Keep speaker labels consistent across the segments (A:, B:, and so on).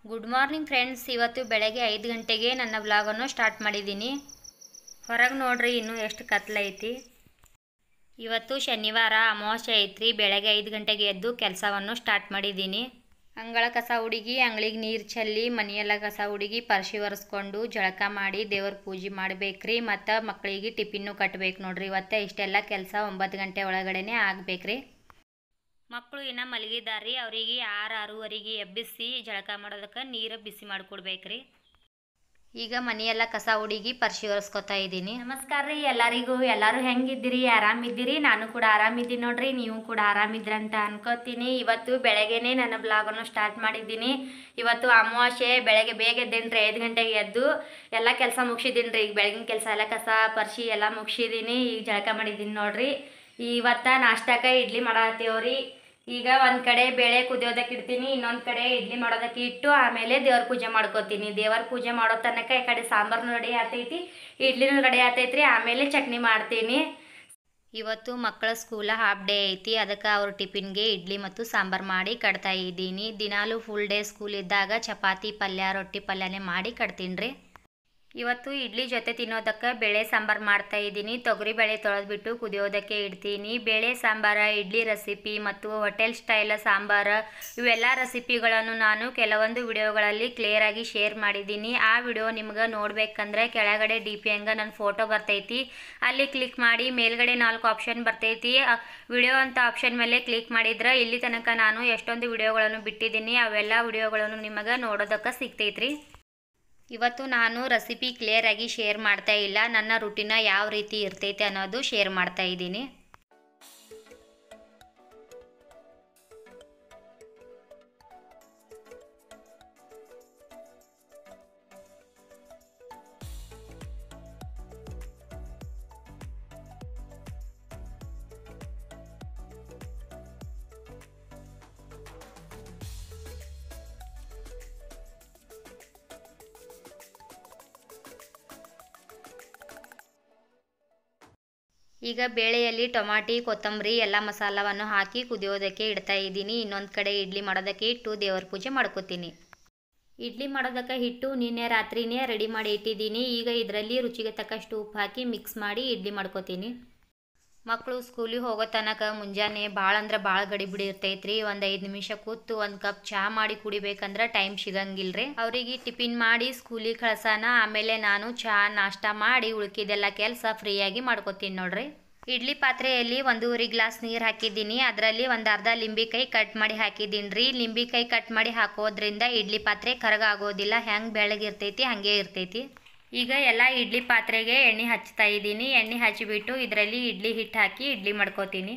A: good morning friends ಇವತ್ತು ಬೆಳಗ್ಗೆ ಐದು ಗಂಟೆಗೆ ನನ್ನ ವ್ಲಾಗನ್ನು ಸ್ಟಾರ್ಟ್ ಮಾಡಿದ್ದೀನಿ ಹೊರಗೆ ನೋಡ್ರಿ ಇನ್ನೂ ಎಷ್ಟು ಕತ್ಲೈತಿ ಇವತ್ತು ಶನಿವಾರ ಅಮಾವಾಸ್ಯೆ ಐತ್ರಿ ಬೆಳಗ್ಗೆ ಐದು ಗಂಟೆಗೆ ಎದ್ದು ಕೆಲಸವನ್ನು ಸ್ಟಾರ್ಟ್ ಮಾಡಿದ್ದೀನಿ ಅಂಗಳ ಕಸ ಹುಡುಗಿ ಅಂಗಳಿಗೆ ನೀರು ಚೆಲ್ಲಿ ಮನೆಯೆಲ್ಲ ಕಸ ಹುಡುಗಿ ಪರ್ಶಿ ಒರೆಸ್ಕೊಂಡು ಜಳಕ ಮಾಡಿ ದೇವ್ರ ಪೂಜೆ ಮಾಡ್ಬೇಕ್ರಿ ಮತ್ತು ಮಕ್ಕಳಿಗೆ ಟಿಫಿನ್ನು ಕಟ್ಬೇಕು ನೋಡ್ರಿ ಇವತ್ತು ಇಷ್ಟೆಲ್ಲ ಕೆಲಸ ಒಂಬತ್ತು ಗಂಟೆ ಒಳಗಡೆನೆ ಆಗ್ಬೇಕ್ರಿ ಮಕ್ಕಳು ಇನ್ನು ಮಲಗಿದಾರ್ರಿ ಅವರಿಗೆ ಆರು ಆರೂವರೆಗೆ ಎಬ್ಬಿಸಿ ಜಳಕ ಮಾಡೋದಕ್ಕೆ ನೀರು ಬಿಸಿ ಮಾಡಿಕೊಡ್ಬೇಕ್ರಿ ಈಗ ಮನೆಯೆಲ್ಲ ಕಸ ಹುಡುಗಿ ಪರ್ಶಿ ಒರೆಸ್ಕೊತಾ ಇದ್ದೀನಿ ನಮಸ್ಕಾರ ರೀ ಎಲ್ಲರಿಗೂ ಎಲ್ಲರೂ ಹೆಂಗಿದ್ದೀರಿ ಆರಾಮಿದ್ದೀರಿ ನಾನು ಕೂಡ ಆರಾಮಿದ್ದೀನಿ ನೋಡ್ರಿ ನೀವು ಕೂಡ ಆರಾಮಿದ್ರಂತ ಅನ್ಕೋತೀನಿ ಇವತ್ತು ಬೆಳಗ್ಗೆನೆ ನನ್ನ ಬ್ಲಾಗನ್ನು ಸ್ಟಾರ್ಟ್ ಮಾಡಿದ್ದೀನಿ ಇವತ್ತು ಅಮಾವಾಸ್ಯೆ ಬೆಳಗ್ಗೆ ಬೇಗ ಎದ್ದೇನ್ರಿ ಐದು ಗಂಟೆಗೆ ಎದ್ದು ಎಲ್ಲ ಕೆಲಸ ಮುಗಿಸಿದ್ದೀನಿ ರೀ ಈಗ ಬೆಳಗಿನ ಕೆಲಸ ಎಲ್ಲ ಕಸ ಪರ್ಶಿ ಎಲ್ಲ ಮುಗಿಸಿದ್ದೀನಿ ಈಗ ಜಳಕ ಮಾಡಿದ್ದೀನಿ ನೋಡ್ರಿ ಇವತ್ತ ನಾಷ್ಟಕ್ಕೆ ಇಡ್ಲಿ ಮಾಡತ್ತೀವ್ರಿ ಈಗ ಒಂದು ಕಡೆ ಬೇಳೆ ಕುದಿಯೋದಕ್ಕೆ ಇಡ್ತೀನಿ ಇನ್ನೊಂದು ಕಡೆ ಇಡ್ಲಿ ಮಾಡೋದಕ್ಕೆ ಇಟ್ಟು ಆಮೇಲೆ ದೇವ್ರ ಪೂಜೆ ಮಾಡ್ಕೋತೀನಿ ದೇವರ ಪೂಜೆ ಮಾಡೋ ತನಕ ಈ ಕಡೆ ಸಾಂಬಾರ್ನು ರೆಡಿ ಆತೈತಿ ಇಡ್ಲಿನೂ ರೆಡಿ ಆತೈತ್ರಿ ಆಮೇಲೆ ಚಟ್ನಿ ಮಾಡ್ತೀನಿ ಇವತ್ತು ಮಕ್ಕಳ ಸ್ಕೂಲ ಹಾಫ್ ಡೇ ಐತಿ ಅದಕ್ಕೆ ಅವ್ರ ಟಿಫಿನ್ಗೆ ಇಡ್ಲಿ ಮತ್ತು ಸಾಂಬಾರು ಮಾಡಿ ಕಟ್ತಾ ಇದ್ದೀನಿ ದಿನಾಲು ಫುಲ್ ಡೇ ಸ್ಕೂಲ್ ಇದ್ದಾಗ ಚಪಾತಿ ಪಲ್ಯ ರೊಟ್ಟಿ ಪಲ್ಯನೇ ಮಾಡಿ ಕಟ್ತೀನಿ ರೀ ಇವತ್ತು ಇಡ್ಲಿ ಜೊತೆ ತಿನ್ನೋದಕ್ಕೆ ಬೇಳೆ ಸಾಂಬಾರು ಮಾಡ್ತಾ ಇದ್ದೀನಿ ತೊಗರಿ ಬೇಳೆ ತೊಳೆದ್ಬಿಟ್ಟು ಕುದಿಯೋದಕ್ಕೆ ಇಡ್ತೀನಿ ಬೇಳೆ ಸಾಂಬಾರ ಇಡ್ಲಿ ರೆಸಿಪಿ ಮತ್ತು ಹೋಟೆಲ್ ಸ್ಟೈಲ್ ಸಾಂಬಾರು ಇವೆಲ್ಲ ರೆಸಿಪಿಗಳನ್ನು ನಾನು ಕೆಲವೊಂದು ವಿಡಿಯೋಗಳಲ್ಲಿ ಕ್ಲಿಯರಾಗಿ ಶೇರ್ ಮಾಡಿದ್ದೀನಿ ಆ ವಿಡಿಯೋ ನಿಮ್ಗೆ ನೋಡ್ಬೇಕಂದ್ರೆ ಕೆಳಗಡೆ ಡಿ ಪಿ ಹಂಗೆ ನನ್ನ ಫೋಟೋ ಬರ್ತೈತಿ ಅಲ್ಲಿ ಕ್ಲಿಕ್ ಮಾಡಿ ಮೇಲ್ಗಡೆ ನಾಲ್ಕು ಆಪ್ಷನ್ ಬರ್ತೈತಿ ವಿಡಿಯೋ ಅಂತ ಆಪ್ಷನ್ ಮೇಲೆ ಕ್ಲಿಕ್ ಮಾಡಿದ್ರೆ ಇಲ್ಲಿ ತನಕ ನಾನು ಎಷ್ಟೊಂದು ವಿಡಿಯೋಗಳನ್ನು ಬಿಟ್ಟಿದ್ದೀನಿ ಅವೆಲ್ಲ ವಿಡಿಯೋಗಳನ್ನು ನಿಮಗೆ ನೋಡೋದಕ್ಕೆ ಸಿಗ್ತೈತ್ರಿ ಇವತ್ತು ನಾನು ರೆಸಿಪಿ ಕ್ಲಿಯರಾಗಿ ಶೇರ್ ಮಾಡ್ತಾ ಇಲ್ಲ ನನ್ನ ರುಟೀನ ಯಾವ ರೀತಿ ಇರ್ತೈತೆ ಅನ್ನೋದು ಶೇರ್ ಮಾಡ್ತಾ ಇದ್ದೀನಿ ಈಗ ಬೇಳೆಯಲ್ಲಿ ಟೊಮಾಟಿ ಕೊತ್ತಂಬರಿ ಎಲ್ಲ ಮಸಾಲವನ್ನು ಹಾಕಿ ಕುದಿಯೋದಕ್ಕೆ ಇಡ್ತಾ ಇದ್ದೀನಿ ಇನ್ನೊಂದು ಕಡೆ ಇಡ್ಲಿ ಮಾಡೋದಕ್ಕೆ ಇಟ್ಟು ದೇವರ ಪೂಜೆ ಮಾಡ್ಕೋತೀನಿ ಇಡ್ಲಿ ಮಾಡೋದಕ್ಕೆ ಹಿಟ್ಟು ನಿನ್ನೆ ರಾತ್ರಿನೇ ರೆಡಿ ಮಾಡಿ ಇಟ್ಟಿದ್ದೀನಿ ಈಗ ಇದರಲ್ಲಿ ರುಚಿಗೆ ತಕ್ಕಷ್ಟು ಉಪ್ಪು ಹಾಕಿ ಮಿಕ್ಸ್ ಮಾಡಿ ಇಡ್ಲಿ ಮಾಡ್ಕೋತೀನಿ ಮಕ್ಕಳು ಸ್ಕೂಲಿಗೆ ಹೋಗೋ ತನಕ ಮುಂಜಾನೆ ಭಾಳ ಅಂದ್ರೆ ಭಾಳ ಗಡಿಬಿಡಿ ಇರ್ತೈತ್ರಿ ಒಂದು ಐದು ನಿಮಿಷ ಕೂತು ಒಂದು ಕಪ್ ಚಹಾ ಮಾಡಿ ಕುಡಿಬೇಕಂದ್ರೆ ಟೈಮ್ ಸಿಗಂಗಿಲ್ರಿ ಅವರಿಗೆ ಟಿಫಿನ್ ಮಾಡಿ ಸ್ಕೂಲಿಗೆ ಕಳ್ಸೋಣ ಆಮೇಲೆ ನಾನು ಚಹಾ ನಾಷ್ಟ ಮಾಡಿ ಉಳ್ಕಿದೆಲ್ಲ ಕೆಲಸ ಫ್ರೀಯಾಗಿ ಮಾಡ್ಕೋತೀನಿ ನೋಡ್ರಿ ಇಡ್ಲಿ ಪಾತ್ರೆಯಲ್ಲಿ ಒಂದೂವರೆ ಗ್ಲಾಸ್ ನೀರು ಹಾಕಿದ್ದೀನಿ ಅದರಲ್ಲಿ ಒಂದು ಅರ್ಧ ಲಿಂಬಿಕಾಯಿ ಕಟ್ ಮಾಡಿ ಹಾಕಿದ್ದೀನಿ ರೀ ಲಿಂಬಿಕಾಯಿ ಕಟ್ ಮಾಡಿ ಹಾಕೋದ್ರಿಂದ ಇಡ್ಲಿ ಪಾತ್ರೆ ಕರಗಾಗೋದಿಲ್ಲ ಹೆಂಗೆ ಬೆಳಗಿರ್ತೈತಿ ಹಾಗೆ ಇರ್ತೈತಿ ಈಗ ಎಲ್ಲ ಇಡ್ಲಿ ಪಾತ್ರೆಗೆ ಎಣ್ಣೆ ಹಚ್ತಾ ಇದ್ದೀನಿ ಎಣ್ಣೆ ಹಚ್ಚಿಬಿಟ್ಟು ಇದರಲ್ಲಿ ಇಡ್ಲಿ ಹಿಟ್ಟು ಹಾಕಿ ಇಡ್ಲಿ ಮಾಡ್ಕೋತೀನಿ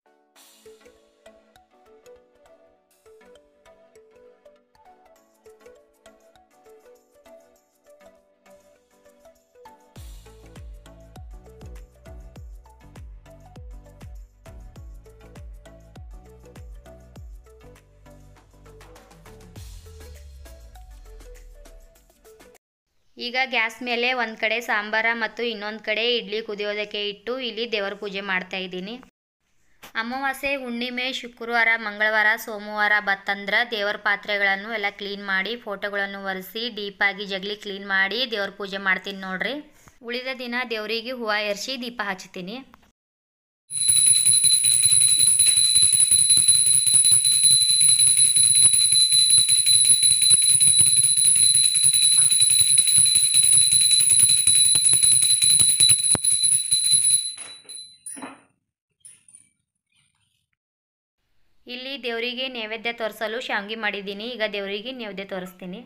A: ಈಗ ಗ್ಯಾಸ್ ಮೇಲೆ ಒಂದು ಕಡೆ ಸಾಂಬಾರ ಮತ್ತು ಇನ್ನೊಂದು ಕಡೆ ಇಡ್ಲಿ ಕುದಿಯೋದಕ್ಕೆ ಇಟ್ಟು ಇಲ್ಲಿ ದೇವರ ಪೂಜೆ ಮಾಡ್ತಾ ಇದ್ದೀನಿ ಅಮಾವಾಸ್ಯೆ ಹುಣ್ಣಿಮೆ ಶುಕ್ರವಾರ ಮಂಗಳವಾರ ಸೋಮವಾರ ಬತ್ತಂದ್ರೆ ದೇವರ ಪಾತ್ರೆಗಳನ್ನು ಎಲ್ಲ ಕ್ಲೀನ್ ಮಾಡಿ ಫೋಟೋಗಳನ್ನು ಒರೆಸಿ ಡೀಪಾಗಿ ಜಗಲಿ ಕ್ಲೀನ್ ಮಾಡಿ ದೇವ್ರ ಪೂಜೆ ಮಾಡ್ತೀನಿ ನೋಡ್ರಿ ಉಳಿದ ದಿನ ದೇವರಿಗೆ ಹೂವು ಏರಿಸಿ ದೀಪ ಹಚ್ತೀನಿ ಇಲ್ಲಿ ದೇವರಿಗೆ ನೈವೇದ್ಯ ತೋರಿಸಲು ಶಾವಿಗೆ ಮಾಡಿದ್ದೀನಿ ಈಗ ದೇವರಿಗೆ ನೈವೇದ್ಯ ತೋರಿಸ್ತೀನಿ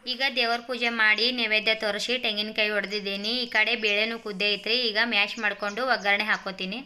A: ಈಗ ದೇವ್ರ ಪೂಜೆ ಮಾಡಿ ನೈವೇದ್ಯ ತೋರಿಸಿ ತೆಂಗಿನಕಾಯಿ ಹೊಡೆದಿದ್ದೀನಿ ಈ ಕಡೆ ಬೇಳೆನೂ ಕುದ್ದೆ ಐತ್ರಿ ಈಗ ಮ್ಯಾಶ್ ಮಾಡಿಕೊಂಡು ಒಗ್ಗರಣೆ ಹಾಕೋತೀನಿ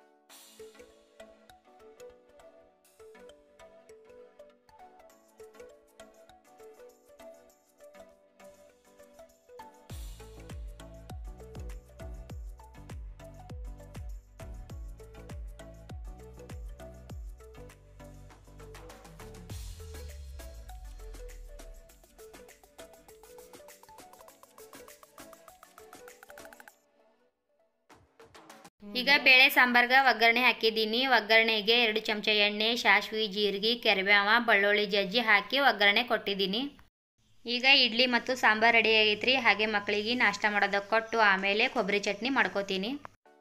A: ಈಗ ಬೇಳೆ ಸಾಂಬಾರ್ಗೆ ಒಗ್ಗರಣೆ ಹಾಕಿದ್ದೀನಿ ಒಗ್ಗರಣೆಗೆ ಎರಡು ಚಮಚ ಎಣ್ಣೆ ಸಾಸ್ವಿ ಜೀರಿಗೆ ಕೆರಿಬೇವ ಬೆಳ್ಳುಳ್ಳಿ ಜಜ್ಜಿ ಹಾಕಿ ಒಗ್ಗರಣೆ ಕೊಟ್ಟಿದ್ದೀನಿ ಈಗ ಇಡ್ಲಿ ಮತ್ತು ಸಾಂಬಾರ್ ರೆಡಿ ಆಗೈತ್ರಿ ಹಾಗೆ ಮಕ್ಕಳಿಗೆ ನಾಷ್ಟ ಮಾಡೋದಕ್ಕೆ ಕೊಟ್ಟು ಆಮೇಲೆ ಕೊಬ್ಬರಿ ಚಟ್ನಿ ಮಾಡ್ಕೋತೀನಿ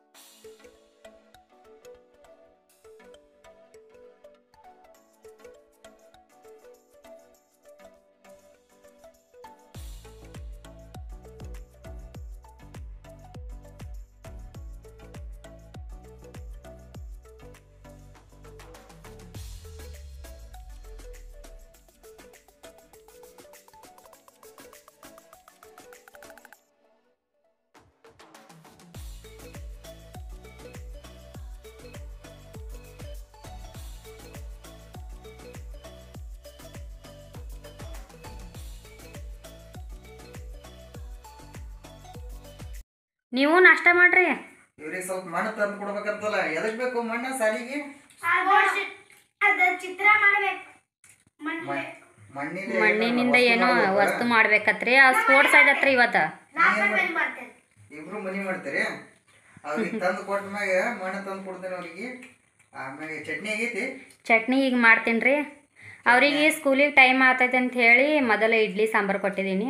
A: ನೀವು ನಾಷ್ಟ ಮಾಡ್ರಿ
B: ಇವ್ರಿಗೆ ಸ್ವಲ್ಪ ಮಣ್ಣು ತಂದು ಕೊಡ್ಬೇಕಂತಲ್ಲ ಎದಕ್ ಬೇಕು ಮಣ್ಣ ಸಾಲಿಗೆ
C: ಅದ ಚಿತ್ರ ಮಾಡ್ಬೇಕು
B: ಮ- ಮಣ್ಣಿನ
A: ಮಣ್ಣಿನಿಂದ ಏನೋ ವಸ್ತು ಮಾಡ್ಬೇಕತ್ರಿ ಆ ಸ್ಪೋರ್ಟ್ಸ್ ಐದತ್ರಿ ಇವತ್ತು
C: ಮಾಡ್ತೇನೆ
B: ಇಬ್ರು ಮನಿ ಮಾಡ್ತೀರಿ ಅವ್ರಿಗೆ ತಂದು ಕೊಟ್ಟ ಮ್ಯಾಗ ಮಣ್ಣು ತಂದು ಕೊಡ್ತೇನೆ ಅವ್ರಿಗೆ ಆಮ್ಯಾಗ ಚಟ್ನಿ ಆಗೈತಿ
A: ಚಟ್ನಿ ಈಗ ಮಾಡ್ತೀನಿ ರೀ ಅವರಿಗೆ ಸ್ಕೂಲಿಗೆ ಟೈಮ್ ಆಗ್ತೈತೆ ಅಂತ ಹೇಳಿ ಮೊದಲು ಇಡ್ಲಿ ಸಾಂಬಾರು ಕೊಟ್ಟಿದ್ದೀನಿ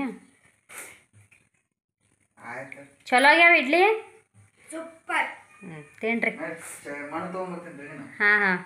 B: ಆಯ್ತು
A: ಚಲೋ ಆಗ್ಯಾವ ಇಡ್ಲಿ
C: ಸೂಪರ್
A: ಹ್ಞೂ ತಿನ್ರಿ
B: ಆಯ್ತ್, ಚ- ಮಣ್ಣು ತೊಗೊಂಬರ್ತೀನಿ ರೀ ನಾನು
A: ಹಾಂ ಹಾಂ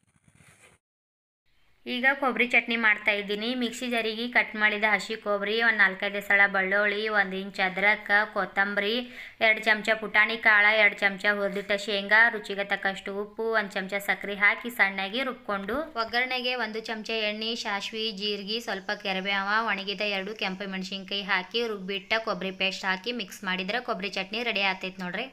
A: ಈಗ ಕೊಬ್ಬರಿ ಚಟ್ನಿ ಮಾಡ್ತಾ ಇದ್ದೀನಿ ಮಿಕ್ಸಿ ಜರಿಗೆ ಕಟ್ ಮಾಡಿದ ಹಸಿ ಕೊಬ್ಬರಿ ಒಂದು ನಾಲ್ಕೈದು ಸಲ ಬೆಳ್ಳುಳ್ಳಿ ಒಂದು ಇಂಚ್ ಅದ್ರಕ ಕೊತ್ತಂಬರಿ ಎರಡು ಚಮಚ ಪುಟಾಣಿ ಕಾಳು ಎರಡು ಚಮಚ ಹುರಿದಿಟ್ಟ ಶೇಂಗಾ ರುಚಿಗೆ ತಕ್ಕಷ್ಟು ಉಪ್ಪು ಒಂದು ಚಮಚ ಸಕ್ಕರೆ ಹಾಕಿ ಸಣ್ಣಗೆ ರುಬ್ಕೊಂಡು ಒಗ್ಗರಣೆಗೆ ಒಂದು ಚಮಚ ಎಣ್ಣೆ ಸಾಸ್ವಿ ಜೀರಿಗೆ ಸ್ವಲ್ಪ ಕೆರಬೇವ ಒಣಗಿದ ಎರಡು ಕೆಂಪು ಮೆಣಸಿನ್ಕಾಯಿ ಹಾಕಿ ರುಬ್ಬಿಟ್ಟ ಕೊಬ್ಬರಿ ಪೇಸ್ಟ್ ಹಾಕಿ ಮಿಕ್ಸ್ ಮಾಡಿದ್ರೆ ಕೊಬ್ಬರಿ ಚಟ್ನಿ ರೆಡಿ ಆಗ್ತೈತೆ ನೋಡ್ರಿ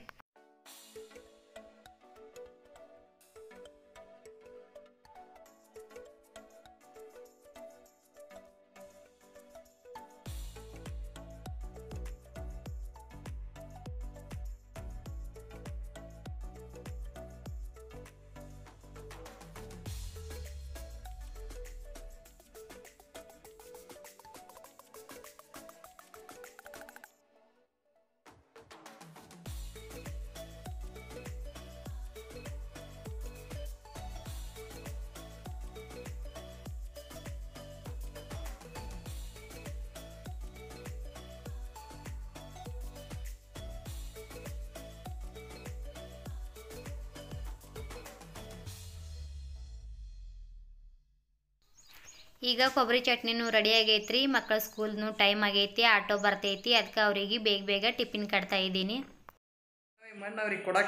A: ಈಗ ಕೊಬ್ಬರಿ ಚಟ್ನಿನೂ ರೆಡಿ ಆಗೈತ್ರಿ ಮಕ್ಕಳ ಸ್ಕೂಲ್ನು ಟೈಮ್ ಆಗೈತಿ ಆಟೋ ಬರ್ತೈತಿ ಅದಕ್ಕೆ ಅವರಿಗೆ ಬೇಗ ಬೇಗ ಟಿಫಿನ್ ಕಟ್ತಾ ಇದ್ದೀನಿ
B: ಮಣ್ಣು ಅವ್ರಿಗೆ ಕೊಡಕ್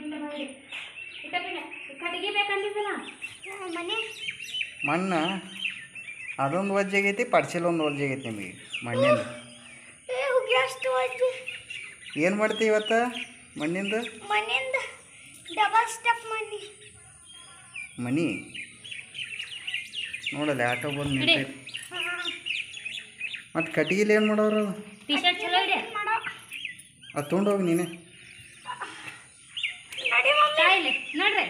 A: ಕಟ್ಟಿಗೆ ಬೇಕಂತಿದ್ದಲ್ಲ
C: ಮನೆ
B: ಮಣ್ಣು ಅದೊಂದು ವಜ್ಜೆ ಆಗೈತಿ ಪಡ್ಸಿಲ್ ಒಂದು ವಜ್ಜೆ ಆಗೈತಿ ನಿಮಗೆ ಮಣ್ಣಿಂದ
C: ಏ ಹುಗಿ ಅಷ್ಟು ಹೋಯ್ತು
B: ಏನು ಮಾಡ್ತಿ ಇವತ್ತು ಮಣ್ಣಿಂದ
C: ಮನೆಯಿಂದ ಡಬಲ್ ಸ್ಟೆಪ್ ಮಾಡಿ
B: ಮನಿ ನೋಡಲ್ಲ ಆಟೋ ಬಂದು ನಿಂತೈತಿ ಮತ್ತು ಕಟ್ಟಿಗೆಲಿ ಏನು ಮಾಡೋರು ಅದು
A: ಟಿ ಶರ್ಟ್ ಚಲೋ ಇದೆ
C: ಮಾಡೋ
B: ಅದು ತೊಗೊಂಡೋಗಿ ನೀನೆ
C: ನಡಿ ಮಮ್ಮಿ
A: ಇಲ್ಲಿ ನೋಡ್ರಿ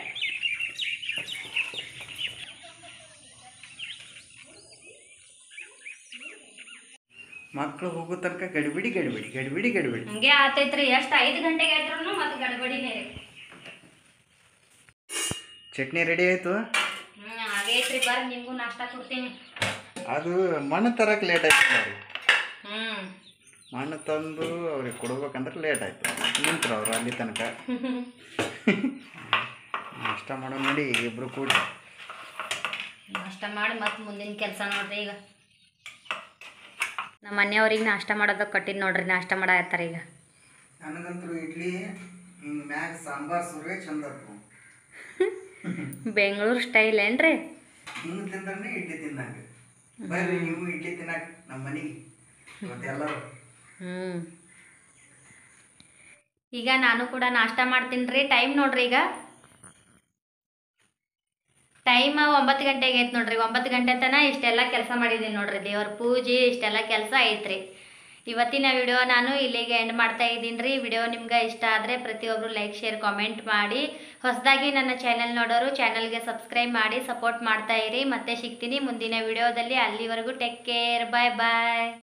B: ಮಕ್ಕಳು ಹೋಗೋ ತನಕ ಗಡಿಬಿಡಿ ಗಡಿಬಿಡಿ ಗಡಿಬಿಡಿ ಗಡಿಬಿಡಿ
A: ಹಂಗೆ ಆತೈತ್ರಿ ಎಷ್ಟು ಐದು ಗಂಟೆಗೆ ಆದ್ರೂ ಮತ್ತೆ ಗಡಬಡಿನೇ ರೀ
B: ಚಟ್ನಿ ರೆಡಿ ಆಯಿತು
A: ಹ್ಞೂ ಆಗೈತ್ರಿ ಬರ್ರಿ ನಿಮಗೂ ನಾಷ್ಟ ಕೊಡ್ತೀನಿ
B: ಅದು ಮಣ್ಣು ತರಕ್ಕೆ ಲೇಟ್ ಆಯ್ತು ಅವ್ರಿಗೆ
A: ಹ್ಞೂ
B: ಮಣ್ಣು ತಂದು ಅವ್ರಿಗೆ ಕೊಡ್ಬೇಕಂದ್ರೆ ಲೇಟ್ ಆಯಿತು ನಿಂತ್ರು ಅವ್ರು ಅಲ್ಲಿ ತನಕ ನಾಷ್ಟ ಮಾಡೋ ನೋಡಿ ಇಬ್ಬರು ಕೂಡಿ
A: ನಾಷ್ಟ ಮಾಡಿ ಮತ್ತೆ ಮುಂದಿನ ಕೆಲಸ ನೋಡ್ರಿ ಈಗ ನಮ್ಮ ಮನೆಯವ್ರಿಗೆ ನಾಷ್ಟ ಮಾಡೋದಕ್ಕೆ ಕೊಟ್ಟಿದ್ದು ನೋಡ್ರಿ ನಾಷ್ಟ ಮಾಡಾಕತ್ತಾರ ಈಗ
B: ನನಗಂತೂ ಇಡ್ಲಿ ಹಿಂಗೆ ಮ್ಯಾಗ ಸಾಂಬಾರು ಸುರೇ ಚಂದ
A: ಬೆಂಗಳೂರು ಸ್ಟೈಲ್ ಏನ್ರಿ
B: ಹಿಂಗೆ ತಿಂದ್ರೆ ಇಡ್ಲಿ ತಿನ್ನಂಗೆ ಬರ್ರಿ ನೀವು ಇಡ್ಲಿ ತಿನ್ನಕ್ಕೆ ನಮ್ಮ ಮನೆಗೆ ಇವತ್ತೆಲ್ಲರೂ
A: ಹ್ಞೂ ಈಗ ನಾನು ಕೂಡ ನಾಷ್ಟ ಮಾಡ್ತೀನಿ ರೀ ಟೈಮ್ ನೋಡ್ರಿ ಈಗ ಟೈಮ್ ಒಂಬತ್ತು ಗಂಟೆಗೆ ಐತೆ ನೋಡ್ರಿ ಒಂಬತ್ತು ಗಂಟೆ ತನಕ ಇಷ್ಟೆಲ್ಲ ಕೆಲಸ ಮಾಡಿದ್ದೀನಿ ನೋಡ್ರಿ ದೇವ್ರ ಪೂಜೆ ಇಷ್ಟೆಲ್ಲ ಕೆಲಸ ಐತ್ರಿ ಇವತ್ತಿನ ವಿಡಿಯೋ ನಾನು ಇಲ್ಲಿಗೆ ಎಂಡ್ ಮಾಡ್ತಾ ಇದ್ದೀನಿ ರೀ ವಿಡಿಯೋ ನಿಮ್ಗೆ ಇಷ್ಟ ಆದರೆ ಪ್ರತಿಯೊಬ್ಬರು ಲೈಕ್ ಶೇರ್ ಕಾಮೆಂಟ್ ಮಾಡಿ ಹೊಸದಾಗಿ ನನ್ನ ಚಾನೆಲ್ ನೋಡೋರು ಚಾನಲ್ಗೆ ಸಬ್ಸ್ಕ್ರೈಬ್ ಮಾಡಿ ಸಪೋರ್ಟ್ ಮಾಡ್ತಾ ಇರಿ ಮತ್ತೆ ಸಿಗ್ತೀನಿ ಮುಂದಿನ ವಿಡಿಯೋದಲ್ಲಿ ಅಲ್ಲಿವರೆಗೂ ಟೇಕ್ ಕೇರ್ ಬಾಯ್ ಬಾಯ್